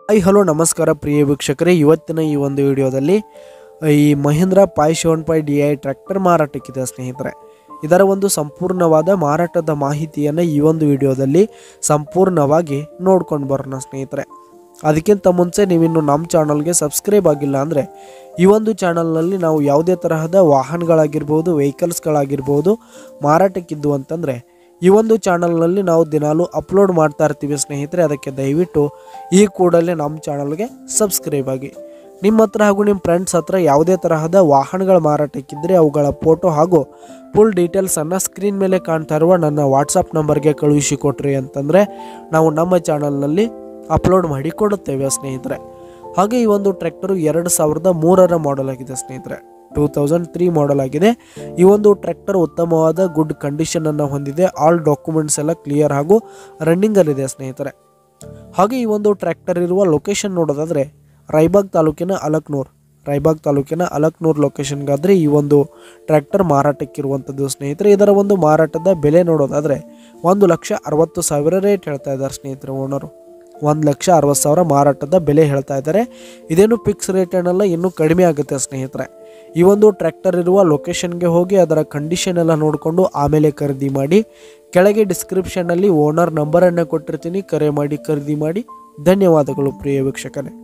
I hello ನಮಸ್ಕಾರ ಪ್ರಿಯ ವೀಕ್ಷಕರೇ ಇವತ್ತಿನ ಈ ಒಂದು ವಿಡಿಯೋದಲ್ಲಿ ಈ Mahindra five seven five D I tractor ಮಾರಾಟಕ್ಕಿದೆ ಸ್ನೇಹಿತರೆ ಇದರ ಒಂದು ಸಂಪೂರ್ಣವಾದ ಮಾರಾಟದ ಮಾಹಿತಿಯನ್ನು ಈ ಒಂದು ವಿಡಿಯೋದಲ್ಲಿ ಸಂಪೂರ್ಣವಾಗಿ ನೋಡ್ಕೊಂಡು ಬರೋಣ ಸ್ನೇಹಿತರೆ ಅದಕ್ಕಿಂತ ಮುಂಚೆ ನೀವಿನ್ನು ನಮ್ಮ ಚಾನಲ್ಗೆ ಸಬ್ಸ್ಕ್ರೈಬ್ ಆಗಿಲ್ಲ ಅಂದರೆ ಈ ಒಂದು ಚಾನಲ್ನಲ್ಲಿ ನಾವು ಯಾವುದೇ ತರಹದ ವಾಹನಗಳಾಗಿರ್ಬೋದು ವೆಹಿಕಲ್ಸ್ಗಳಾಗಿರ್ಬೋದು ಮಾರಾಟಕ್ಕಿದ್ದು ಅಂತಂದರೆ ಈ ಒಂದು ಚಾನಲ್ನಲ್ಲಿ ನಾವು ದಿನಾಲೂ ಅಪ್ಲೋಡ್ ಮಾಡ್ತಾ ಇರ್ತೀವಿ ಸ್ನೇಹಿತರೆ ಅದಕ್ಕೆ ದಯವಿಟ್ಟು ಈ ಕೂಡಲೇ ನಮ್ಮ ಚಾನಲ್ಗೆ ಸಬ್ಸ್ಕ್ರೈಬ್ ಆಗಿ ನಿಮ್ಮ ಹತ್ರ ಹಾಗೂ ನಿಮ್ಮ ಫ್ರೆಂಡ್ಸ್ ಹತ್ರ ಯಾವುದೇ ತರಹದ ವಾಹನಗಳ ಮಾರಾಟಕ್ಕಿದ್ದರೆ ಅವುಗಳ ಫೋಟೋ ಹಾಗೂ ಫುಲ್ ಡೀಟೇಲ್ಸನ್ನು ಸ್ಕ್ರೀನ್ ಮೇಲೆ ಕಾಣ್ತಾ ಇರುವ ನನ್ನ ವಾಟ್ಸಪ್ ನಂಬರ್ಗೆ ಕಳುಹಿಸಿ ಕೊಟ್ರಿ ಅಂತಂದರೆ ನಾವು ನಮ್ಮ ಚಾನಲ್ನಲ್ಲಿ ಅಪ್ಲೋಡ್ ಮಾಡಿ ಕೊಡುತ್ತೇವೆ ಸ್ನೇಹಿತರೆ ಹಾಗೆ ಈ ಒಂದು ಟ್ರ್ಯಾಕ್ಟರು ಎರಡು ಸಾವಿರದ ಮೂರರ ಮಾಡೆಲ್ ಆಗಿದೆ ಸ್ನೇಹಿತರೆ ಟೂ ತೌಸಂಡ್ ತ್ರೀ ಮಾಡೆಲ್ ಆಗಿದೆ ಈ ಒಂದು ಟ್ರ್ಯಾಕ್ಟರ್ ಉತ್ತಮವಾದ ಗುಡ್ ಕಂಡೀಷನ್ ಅನ್ನು ಹೊಂದಿದೆ ಆಲ್ ಡಾಕ್ಯುಮೆಂಟ್ಸ್ ಎಲ್ಲ ಕ್ಲಿಯರ್ ಹಾಗೂ ರನ್ನಿಂಗಲ್ಲಿದೆ ಸ್ನೇಹಿತರೆ ಹಾಗೆ ಈ ಒಂದು ಟ್ರ್ಯಾಕ್ಟರ್ ಇರುವ ಲೊಕೇಶನ್ ನೋಡೋದಾದರೆ ರಾಯಬಾಗ್ ತಾಲೂಕಿನ ಅಲಕ್ನೂರ್ ರಾಯಬಾಗ್ ತಾಲೂಕಿನ ಅಲಕ್ನೂರ್ ಲೊಕೇಶನ್ಗಾದರೆ ಈ ಒಂದು ಟ್ರ್ಯಾಕ್ಟರ್ ಮಾರಾಟಕ್ಕಿರುವಂಥದ್ದು ಸ್ನೇಹಿತರೆ ಇದರ ಒಂದು ಮಾರಾಟದ ಬೆಲೆ ನೋಡೋದಾದರೆ ಒಂದು ಲಕ್ಷ ಅರವತ್ತು ಸಾವಿರ ರೇಟ್ ಹೇಳ್ತಾ ಇದ್ದಾರೆ ಸ್ನೇಹಿತರೆ ಓನರು ಒಂದು ಲಕ್ಷ ಅರವತ್ತು ಸಾವಿರ ಮಾರಾಟದ ಬೆಲೆ ಹೇಳ್ತಾ ಇದ್ದಾರೆ ಇದೇನು ಫಿಕ್ಸ್ ರೇಟ್ ಏನಲ್ಲ ಇನ್ನೂ ಕಡಿಮೆ ಆಗುತ್ತೆ ಸ್ನೇಹಿತರೆ ಈ ಒಂದು ಟ್ರ್ಯಾಕ್ಟರ್ ಇರುವ ಲೊಕೇಶನ್ಗೆ ಹೋಗಿ ಅದರ ಕಂಡೀಷನ್ ಎಲ್ಲ ನೋಡಿಕೊಂಡು ಆಮೇಲೆ ಖರೀದಿ ಮಾಡಿ ಕೆಳಗೆ ಡಿಸ್ಕ್ರಿಪ್ಷನ್ನಲ್ಲಿ ಓನರ್ ನಂಬರನ್ನು ಕೊಟ್ಟಿರ್ತೀನಿ ಕರೆ ಮಾಡಿ ಖರೀದಿ ಮಾಡಿ ಧನ್ಯವಾದಗಳು ಪ್ರಿಯ ವೀಕ್ಷಕರೇ